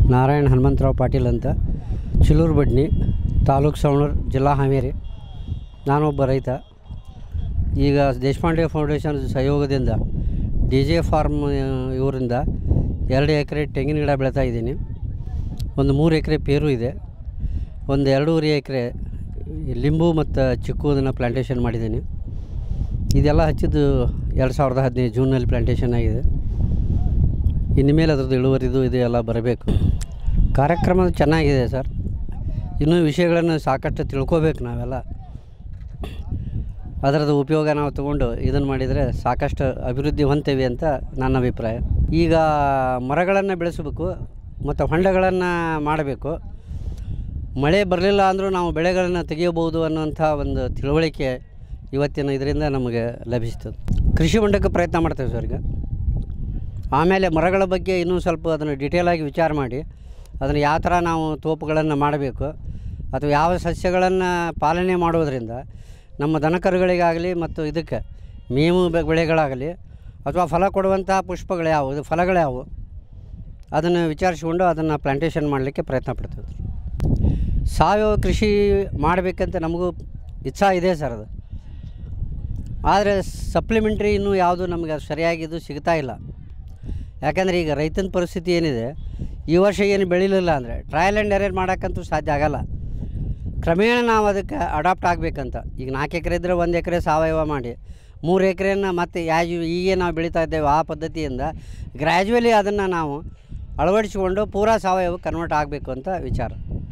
ನಾರಾಯಣ ಹನುಮಂತರಾವ್ ಪಾಟೀಲ್ ಅಂತ ಚಿಲೂರು ಬಡ್ನಿ ತಾಲೂಕು ಸವಣೂರು ಜಿಲ್ಲಾ ಹಾವೇರಿ ನಾನೊಬ್ಬ ರೈತ ಈಗ ದೇಶಪಾಂಡೆ ಫೌಂಡೇಶನ್ ಸಹಯೋಗದಿಂದ ಡಿ ಜೆ ಫಾರ್ಮ್ ಆ, ಇವರಿಂದ ಎರಡು ಎಕರೆ ತೆಂಗಿನ ಗಿಡ ಬೆಳೀತಾ ಇದ್ದೀನಿ ಒಂದು ಮೂರು ಎಕರೆ ಪೇರು ಇದೆ ಒಂದು ಎರಡೂವರೆ ಎಕರೆ ಲಿಂಬು ಮತ್ತು ಚಿಕ್ಕುದನ್ನು ಪ್ಲಾಂಟೇಷನ್ ಮಾಡಿದ್ದೀನಿ ಇದೆಲ್ಲ ಹಚ್ಚಿದ್ದು ಎರಡು ಸಾವಿರದ ಹದಿನೈದು ಜೂನಲ್ಲಿ ಪ್ಲಾಂಟೇಷನ್ ಆಗಿದೆ ಇನ್ನು ಮೇಲೆ ಅದ್ರದ್ದು ಇಳುವರಿದು ಇದು ಎಲ್ಲ ಬರಬೇಕು ಕಾರ್ಯಕ್ರಮ ಚೆನ್ನಾಗಿದೆ ಸರ್ ಇನ್ನೂ ವಿಷಯಗಳನ್ನು ಸಾಕಷ್ಟು ತಿಳ್ಕೊಬೇಕು ನಾವೆಲ್ಲ ಅದರದ್ದು ಉಪಯೋಗ ನಾವು ತಗೊಂಡು ಇದನ್ನು ಮಾಡಿದರೆ ಸಾಕಷ್ಟು ಅಭಿವೃದ್ಧಿ ಹೊಂತೇವೆ ಅಂತ ನನ್ನ ಅಭಿಪ್ರಾಯ ಈಗ ಮರಗಳನ್ನು ಬೆಳೆಸಬೇಕು ಮತ್ತು ಹೊಂಡಗಳನ್ನು ಮಾಡಬೇಕು ಮಳೆ ಬರಲಿಲ್ಲ ಅಂದರೂ ನಾವು ಬೆಳೆಗಳನ್ನು ತೆಗೆಯಬಹುದು ಅನ್ನುವಂಥ ಒಂದು ತಿಳುವಳಿಕೆ ಇವತ್ತಿನ ಇದರಿಂದ ನಮಗೆ ಲಭಿಸ್ತದೆ ಕೃಷಿ ಹೊಂಡಕ್ಕೆ ಪ್ರಯತ್ನ ಮಾಡ್ತೇವೆ ಸರ್ ಈಗ ಆಮೇಲೆ ಮರಗಳ ಬಗ್ಗೆ ಇನ್ನೂ ಸ್ವಲ್ಪ ಅದನ್ನು ಡಿಟೇಲಾಗಿ ವಿಚಾರ ಮಾಡಿ ಅದನ್ನು ಯಾವ ಥರ ನಾವು ತೋಪುಗಳನ್ನು ಮಾಡಬೇಕು ಅಥವಾ ಯಾವ ಸಸ್ಯಗಳನ್ನು ಪಾಲನೆ ಮಾಡೋದರಿಂದ ನಮ್ಮ ದನಕರುಗಳಿಗಾಗಲಿ ಮತ್ತು ಇದಕ್ಕೆ ಮೇವು ಬೆ- ಬೆಳೆಗಳಾಗಲಿ ಅಥವಾ ಫಲ ಕೊಡುವಂಥ ಪುಷ್ಪಗಳು ಯಾವುವು ಫಲಗಳು ಯಾವುವು ಅದನ್ನು ವಿಚಾರಿಸಿಕೊಂಡು ಅದನ್ನು ಪ್ಲಾಂಟೇಷನ್ ಮಾಡಲಿಕ್ಕೆ ಪ್ರಯತ್ನ ಪಡ್ತೇವೆ ಸಾವಯವ ಕೃಷಿ ಮಾಡಬೇಕಂತ ನಮಗೂ ಇಚ್ಛಾ ಇದೆ ಸರ್ ಅದು ಆದರೆ ಸಪ್ಲಿಮೆಂಟ್ರಿ ಇನ್ನೂ ಯಾವುದು ನಮಗೆ ಅದು ಸರಿಯಾಗಿದ್ದು ಸಿಗ್ತಾ ಇಲ್ಲ ಯಾಕಂದರೆ ಈಗ ರೈತನ ಪರಿಸ್ಥಿತಿ ಏನಿದೆ ಈ ವರ್ಷ ಏನು ಬೆಳಿಲಿಲ್ಲ ಅಂದರೆ ಟ್ರಯಲ್ ಆ್ಯಂಡ್ ಎರರ್ ಮಾಡೋಕ್ಕಂತೂ ಸಾಧ್ಯ ಆಗಲ್ಲ ಕ್ರಮೇಣ ನಾವು ಅದಕ್ಕೆ ಅಡಾಪ್ಟ್ ಆಗಬೇಕಂತ ಈಗ ನಾಲ್ಕು ಎಕರೆ ಇದ್ದರೆ ಒಂದು ಎಕರೆ ಸಾವಯವ ಮಾಡಿ ಮೂರು ಎಕರೆಯನ್ನು ಮತ್ತೆ ಯಾಜು ಹೀಗೆ ನಾವು ಬೆಳೀತಾ ಇದ್ದೇವೆ ಆ ಪದ್ಧತಿಯಿಂದ ಗ್ರ್ಯಾಜುವಲಿ ಅದನ್ನು ನಾವು ಅಳವಡಿಸಿಕೊಂಡು ಪೂರಾ ಸಾವಯವ ಕನ್ವರ್ಟ್ ಆಗಬೇಕು ಅಂತ ವಿಚಾರ